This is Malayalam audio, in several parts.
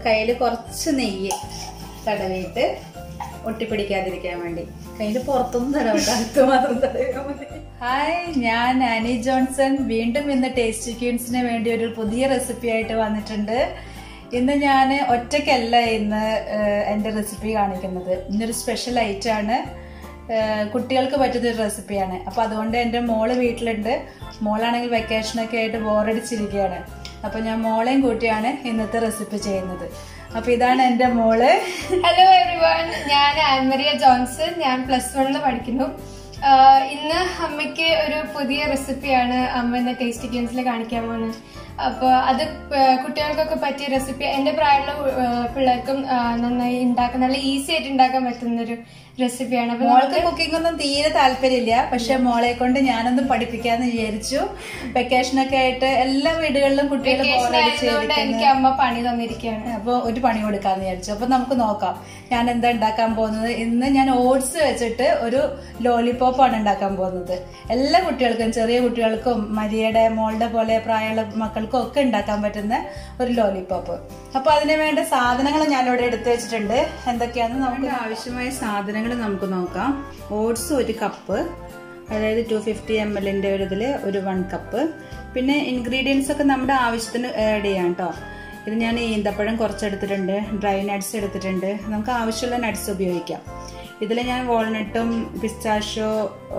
കയ്യിൽ കുറച്ച് നെയ്യ് തടവിയിട്ട് ഒട്ടിപ്പിടിക്കാതിരിക്കാൻ വേണ്ടി കയ്യിൽ പുറത്തൊന്നും തടവണ്ട അകത്ത് മാത്രം തടവിയാൽ മതി ഹായ് ഞാൻ ആനി ജോൺസൺ വീണ്ടും ഇന്ന് ടേസ്റ്റി ക്യൂൻസിന് വേണ്ടി ഒരു പുതിയ റെസിപ്പി ആയിട്ട് വന്നിട്ടുണ്ട് ഇന്ന് ഞാൻ ഒറ്റയ്ക്കല്ല ഇന്ന് ഏഹ്, എൻ്റെ റെസിപ്പി കാണിക്കുന്നത് ഇന്നൊരു സ്പെഷ്യൽ ഐറ്റം ആണ് ഏഹ്, കുട്ടികൾക്ക് പറ്റുന്ന ഒരു റെസിപ്പിയാണ് അപ്പോൾ അതുകൊണ്ട് എൻ്റെ മോള് വീട്ടിലുണ്ട് മോളാണെങ്കിൽ വെക്കേഷനൊക്കെ ആയിട്ട് ബോറടിച്ചിരിക്കുകയാണ് അപ്പോൾ ഞാൻ മോളെയും കൂട്ടിയാണ് ഇന്നത്തെ റെസിപ്പി ചെയ്യുന്നത് അപ്പോൾ ഇതാണ് എൻ്റെ മോള് ഹലോ എവറിവൺ ഞാൻ ആൻമരിയ ജോൺസൺ ഞാൻ പ്ലസ് വണ്ണിൽ പഠിക്കുന്നു ആഹ് ഇന്ന് അമ്മയ്ക്ക് ഒരു പുതിയ റെസിപ്പിയാണ് അമ്മ ഇന്ന് ടേസ്റ്റി ഗെയിംസിൽ കാണിക്കാൻ പോകുന്നത് അപ്പോൾ അത് പ- കുട്ടികൾക്കൊക്കെ പറ്റിയ റെസിപ്പി എൻ്റെ പ്രായമുള്ള ആഹ് പിള്ളേർക്കും ആഹ് നന്നായി ഉണ്ടാക്കാൻ നല്ല ഈസി ആയിട്ട് ഉണ്ടാക്കാൻ പറ്റുന്ന ഒരു റെസിപ്പിയാണ് അപ്പോൾ മോൾക്ക് കുക്കിംഗ് ഒന്നും തീരെ താല്പര്യമില്ല പക്ഷെ മോളെ കൊണ്ട് ഞാനൊന്ന് പഠിപ്പിക്കാന്ന് വിചാരിച്ചു വെക്കേഷൻ ഒക്കെ ആയിട്ട് എല്ലാ വീടുകളിലും കുട്ടികൾ ആയതുകൊണ്ട് എനിക്ക് അമ്മ പണി തന്നിരിക്കുകയാണ് അപ്പൊ ഒരു പണി കൊടുക്കാന്ന് വിചാരിച്ചു അപ്പൊ നമുക്ക് നോക്കാം ഞാൻ എന്താ ഉണ്ടാക്കാൻ പോകുന്നത് ഇന്ന് ഞാൻ ഓട്സ് വെച്ചിട്ട് ഒരു ലോലിപോപ്പ് ആണ് ഉണ്ടാക്കാൻ പോകുന്നത് എല്ലാ കുട്ടികൾക്കും ചെറിയ കുട്ടികൾക്കും മരിയയുടെ മോളുടെ പോലെ പ്രായമുള്ള മക്കൾക്കും ഒക്കെ ഉണ്ടാക്കാൻ പറ്റുന്ന ഒരു ലോലിപോപ്പ് അപ്പൊ അതിന് വേണ്ട സാധനങ്ങൾ ഞാനിവിടെ എടുത്തു വെച്ചിട്ടുണ്ട് എന്തൊക്കെയാണെന്ന് നമുക്ക് ആവശ്യമായ സാധനങ്ങൾ നമുക്ക് നോക്കാം ഓട്സ് ഒരു കപ്പ് അതായത് ടു ഫിഫ്റ്റി എം എല്ലിൻ്റെ ഒരു ഇതിൽ ഒരു വൺ കപ്പ് പിന്നെ ഇൻഗ്രീഡിയൻസ് ഒക്കെ നമ്മുടെ ആവശ്യത്തിന് ആഡ് ചെയ്യാം കേട്ടോ ഇത് ഞാൻ ഈന്തപ്പഴം കുറച്ചെടുത്തിട്ടുണ്ട് ഡ്രൈ നട്ട്സ് എടുത്തിട്ടുണ്ട് നമുക്ക് ആവശ്യമുള്ള നട്ട്സ് ഉപയോഗിക്കാം ഇതിൽ ഞാൻ വാൾനട്ടും പിസ്താഷോ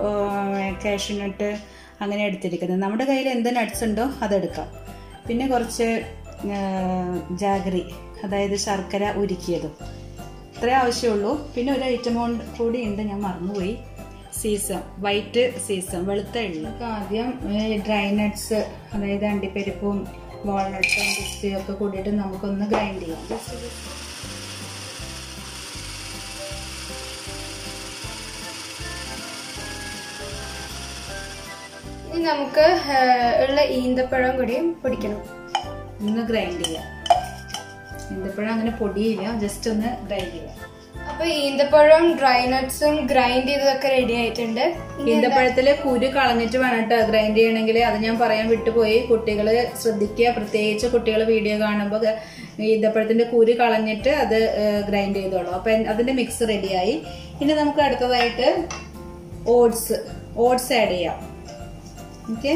കാഷ്യൂനട്ട് അങ്ങനെ എടുത്തിരിക്കുന്നത് നമ്മുടെ കയ്യിൽ എന്ത് നട്ട്സ് ഉണ്ടോ അതെടുക്കാം പിന്നെ കുറച്ച് ആ, ജാഗറി അതായത് ശർക്കര ഉരുക്കിയതും ഇത്രേ ആവശ്യമുള്ളൂ പിന്നെ ഒരു ഐറ്റം കൂടി ഉണ്ട് ഞാൻ മറന്നുപോയി സീസം വൈറ്റ് സീസം വെളുത്ത എള്ള് നമുക്ക് ആദ്യം ഡ്രൈ നട്ട്സ് അതായത് അണ്ടിപ്പരിപ്പും വാൾനട്ട്സും പിസ്തയും ഒക്കെ കൂടിയിട്ട് നമുക്കൊന്ന് ഗ്രൈൻഡ് ചെയ്യാം Just ഇത് ഇനി നമുക്ക് ആഹ് ഉള്ള ഈന്തപ്പഴം കൂടിയും പൊടിക്കണം ഒന്ന് ഗ്രൈൻഡ് ചെയ്യാം എന്തപ്പോഴും അങ്ങനെ പൊടിയില്ല ജസ്റ്റ് ഒന്ന് ഗ്രൈൻഡ് ചെയ്യാം അപ്പൊ ഈന്തപ്പഴം ഡ്രൈ നട്ട്സും ഗ്രൈൻഡ് ചെയ്തതൊക്കെ റെഡി ആയിട്ടുണ്ട് ഇനി ഈന്തപ്പഴത്തില് കുരു കളഞ്ഞിട്ട് വേണം കേട്ടോ ഗ്രൈൻഡ് ചെയ്യണമെങ്കിൽ അത് ഞാൻ പറയാൻ വിട്ടുപോയി കുട്ടികൾ ശ്രദ്ധിക്കുക പ്രത്യേകിച്ച് കുട്ടികൾ വീഡിയോ കാണുമ്പോൾ ഈന്തപ്പഴത്തിന്റെ കുരു കളഞ്ഞിട്ട് അത് ഗ്രൈൻഡ് ചെയ്തോളൂ അപ്പൊ എൻ- അതിന്റെ മിക്സ് റെഡിയായി ഇനി നമുക്ക് അടുത്തതായിട്ട് ഓട്സ് ഓട്സ് ആഡ് ചെയ്യാം ഓക്കെ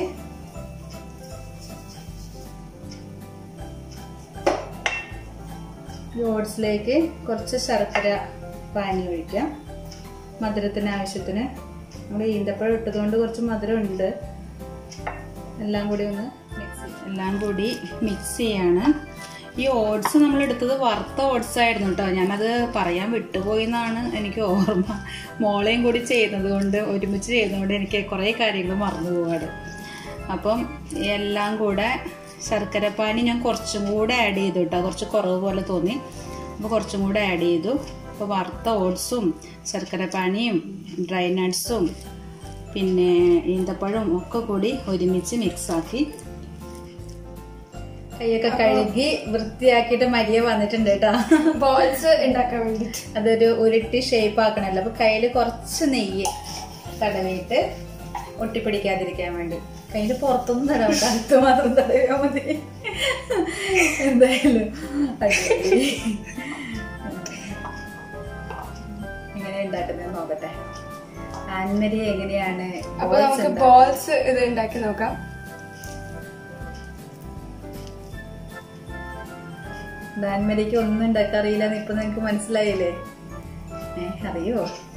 ഈ ഓട്സിലേക്ക് കുറച്ച് ശർക്കര പാനി ഒഴിക്കാം മധുരത്തിന് ആവശ്യത്തിന് നമ്മൾ ഈന്തപ്പഴം ഇട്ടതുകൊണ്ട് കുറച്ച് മധുരം ഉണ്ട് എല്ലാം കൂടി ഒന്ന് മിക്സ് എല്ലാം കൂടി മിക്സ് ചെയ്യാണ് ഈ ഓട്സ് നമ്മൾ എടുത്തത് വറുത്ത ഓട്സ് ആയിരുന്നു കേട്ടോ ഞാനത് പറയാൻ വിട്ടുപോയി എന്നാണ് എനിക്ക് ഓർമ്മ മോളെയും കൂടി ചെയ്യുന്നത് കൊണ്ട് ഒരുമിച്ച് ചെയ്യുന്നതുകൊണ്ട് എനിക്ക് കുറേ കാര്യങ്ങൾ മറന്നു പോവാണ് അപ്പം എല്ലാം കൂടെ ശർക്കരപ്പാനി ഞാൻ കുറച്ചും കൂടെ ആഡ് ചെയ്തു കേട്ടോ കുറച്ച് കുറവ് പോലെ തോന്നി അപ്പോൾ കുറച്ചും കൂടെ ആഡ് ചെയ്തു അപ്പോൾ വറുത്ത ഓട്സും ശർക്കരപ്പാനിയും ഡ്രൈ നട്ട്സും പിന്നെ ഈന്തപ്പഴവും ഒക്കെ കൂടി ഒരുമിച്ച് മിക്സാക്കി കൈയൊക്കെ കഴുകി വൃത്തിയാക്കിയിട്ട് മരിയ വന്നിട്ടുണ്ട് കേട്ടോ ബോൾസ് ഉണ്ടാക്കാൻ വേണ്ടിട്ട് അതൊരു ഉരുട്ടി ഷേപ്പ് ആക്കണല്ലോ അപ്പൊ കയ്യിൽ കുറച്ച് നെയ്യ് തടവിയിട്ട് ഒട്ടിപ്പിടിക്കാതിരിക്കാൻ വേണ്ടി കയ്യിൽ പുറത്തൊന്നും തടവണ്ട അകത്ത് മാത്രം തടവിയാൽ മതി എന്തായാലും അടിപൊളി. എങ്ങനെ ഉണ്ടാക്കുന്നത് നോക്കട്ടെ ആൻമരി എങ്ങനെയാണ് അപ്പൊ balls നമുക്ക് ഉണ്ടാക്കുന്നത്? ബോൾസ് ഇത് ഉണ്ടാക്കി നോക്കാം ആൻമരിക്ക് ഒന്നും ഉണ്ടാക്കാൻ അറിയില്ല ഇപ്പൊ നിനക്ക് മനസ്സിലായില്ലേ ഏ അറിയോ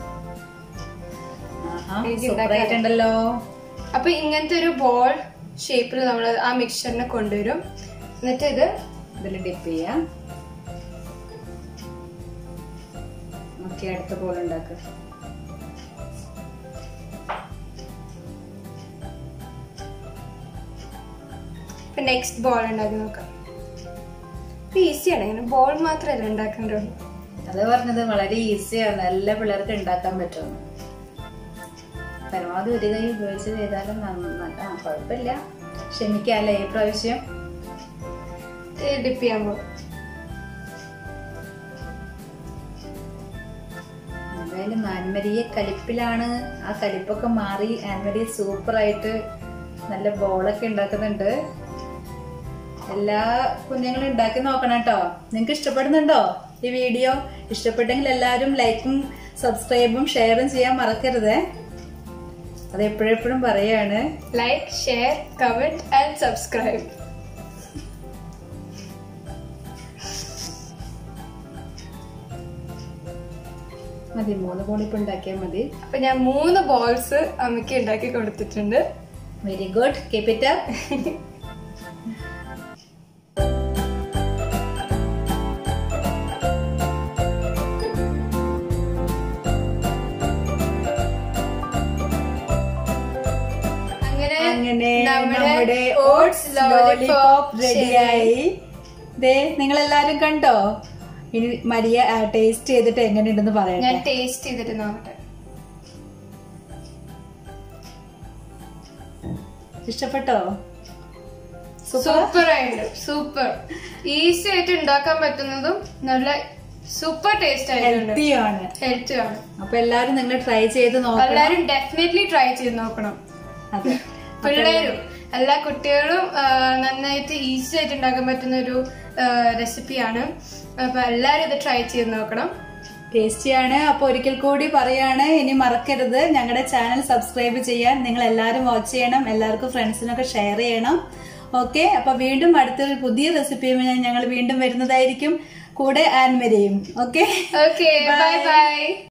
ആഹാ എനിക്ക് സൂപ്പർ ഉണ്ടാക്കാൻ ആയിട്ടുണ്ടല്ലോ അപ്പൊ ഇങ്ങനത്തെ ഒരു ബോൾ ഷേപ്പിൽ നമ്മൾ ആ മിക്സറിനെ കൊണ്ടുവരും എന്നിട്ട് ഇത് ഇതിൽ ഡിപ്പ് ചെയ്യാം ഓക്കെ അടുത്ത പോലെ ഉണ്ടാക്കുക ഇപ്പൊ നെക്സ്റ്റ് ബോൾ ഉണ്ടാക്കി നോക്കാം ഈസിയാണ് ഇങ്ങനെ ബോൾ മാത്രമല്ല ഉണ്ടാക്കേണ്ടത് അത് പറഞ്ഞത് വളരെ ഈസിയാണ് എല്ലാ പിള്ളേർക്ക് ഉണ്ടാക്കാൻ പറ്റും പരമാവധി ഒരു കൈ ഉപയോഗിച്ച് ചെയ്താലും നന്ന- ആ കുഴപ്പമില്ല ക്ഷമിക്കാല്ലേ ഈ പ്രാവശ്യം ഡിപ്പ് ചെയ്യാൻ പോകും എന്തായാലും ആൻമരിയെ കലിപ്പിലാണ് ആ കലിപ്പൊക്കെ മാറി ആൻമരിയെ സൂപ്പറായിട്ട് നല്ല ബോളൊക്കെ ഉണ്ടാക്കുന്നുണ്ട് എല്ലാ കുഞ്ഞുങ്ങളും ഉണ്ടാക്കി നോക്കണം കേട്ടോ നിങ്ങൾക്ക് ഇഷ്ടപ്പെടുന്നുണ്ടോ ഈ വീഡിയോ ഇഷ്ടപ്പെട്ടെങ്കിൽ എല്ലാവരും ലൈക്കും സബ്സ്ക്രൈബും ഷെയറും ചെയ്യാൻ മറക്കരുതേ അത് എപ്പോഴെപ്പോഴും പറയാണ് like share comment and subscribe മതി മൂന്ന് ബോളിപ്പ് ഉണ്ടാക്കിയാൽ മതി അപ്പൊ ഞാൻ മൂന്ന് ബോൾസ് അമ്മയ്ക്ക് ഉണ്ടാക്കി കൊടുത്തിട്ടുണ്ട് very good keep it up അങ്ങനെ അങ്ങനെ നമ്മുടെ നമ്മുടെ ഓട്സ് ലോലിപോപ്പ് റെഡിയായി ദേ നിങ്ങൾ എല്ലാരും കണ്ടോ ഇനി മരിയ ടേസ്റ്റ് ചെയ്തിട്ട് എങ്ങനെയുണ്ടെന്ന് ഞാൻ പറയട്ടെ ടേസ്റ്റ് ചെയ്തിട്ട് നോക്കട്ടെ ഇഷ്ടപ്പെട്ടോ സൂപ്പർ സൂപ്പർ ആയിട്ട് സൂപ്പർ ഈസി ആയിട്ട് ഉണ്ടാക്കാൻ പറ്റുന്നതും നല്ല സൂപ്പർ ടേസ്റ്റ് ആയിട്ടുണ്ട് ഹെൽത്തി ആണ് ഹെൽത്തി ആണ് അപ്പൊ എല്ലാരും നിങ്ങൾ ട്രൈ ചെയ്ത് നോക്കണം എല്ലാരും ഡെഫിനറ്റ്ലി ട്രൈ ചെയ്ത് നോക്കണം അതെ പിള്ളേരും എല്ലാ കുട്ടികളും ആ, നന്നായിട്ട് ഈസി ആയിട്ട് ഉണ്ടാക്കാൻ പറ്റുന്ന ഒരു റെസിപ്പിയാണ് അപ്പൊ എല്ലാരും ഇത് ട്രൈ ചെയ്ത് നോക്കണം ടേസ്റ്റിയാണ് അപ്പൊ ഒരിക്കൽ കൂടി പറയാണ് ഇനി മറക്കരുത് ഞങ്ങളുടെ ചാനൽ സബ്സ്ക്രൈബ് ചെയ്യാൻ നിങ്ങൾ എല്ലാവരും വാച്ച് ചെയ്യണം എല്ലാവർക്കും ഫ്രണ്ട്സിനൊക്കെ ഷെയർ ചെയ്യണം ഓക്കെ അപ്പൊ വീണ്ടും അടുത്തൊരു പുതിയ റെസിപ്പിയുമായി ഞങ്ങൾ വീണ്ടും വരുന്നതായിരിക്കും കൂടെ ആൻമരിയും ഓക്കെ ഓക്കെ ബൈ ബൈ